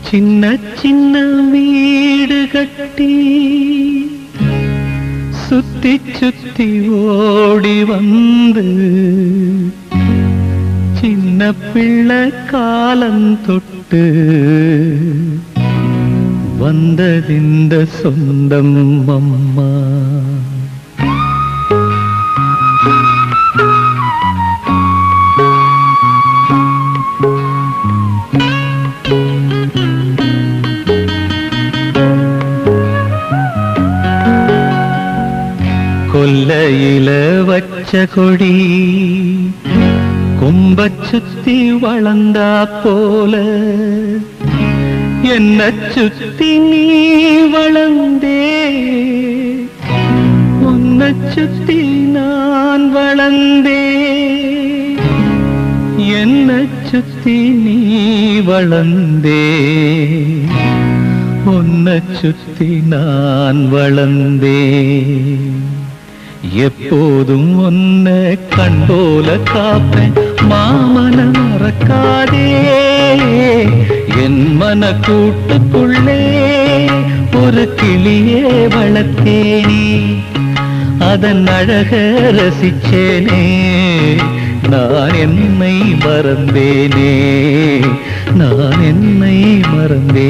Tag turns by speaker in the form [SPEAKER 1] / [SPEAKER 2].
[SPEAKER 1] சின்ன சின்ன வீடு கட்டி சுத்தி சுத்தி ஓடி வந்து சின்ன பிள்ளை காலம் தொட்டு வந்ததிந்த சொந்தம் அம்மா கொல்லையில வச்ச கொடி கொம்ப சுத்தி வளர்ந்தா போல என்ன சுத்தி நீ வளர்ந்தே உன்னை சுத்தி நான் வளர்ந்தே என்ன சுத்தி நீ வளர்ந்தே உன்னை சுத்தி நான் வளர்ந்தே எப்போதும் உன்னை கண் போல காப்பேன் மாமன மறக்காதே என் மன கூட்டுக்குள்ளே ஒரு கிளியே வளர்த்தேனே அதன் அழக ரசிச்சேனே நான் என்னை மறந்தேனே நான் என்னை மறந்தேனே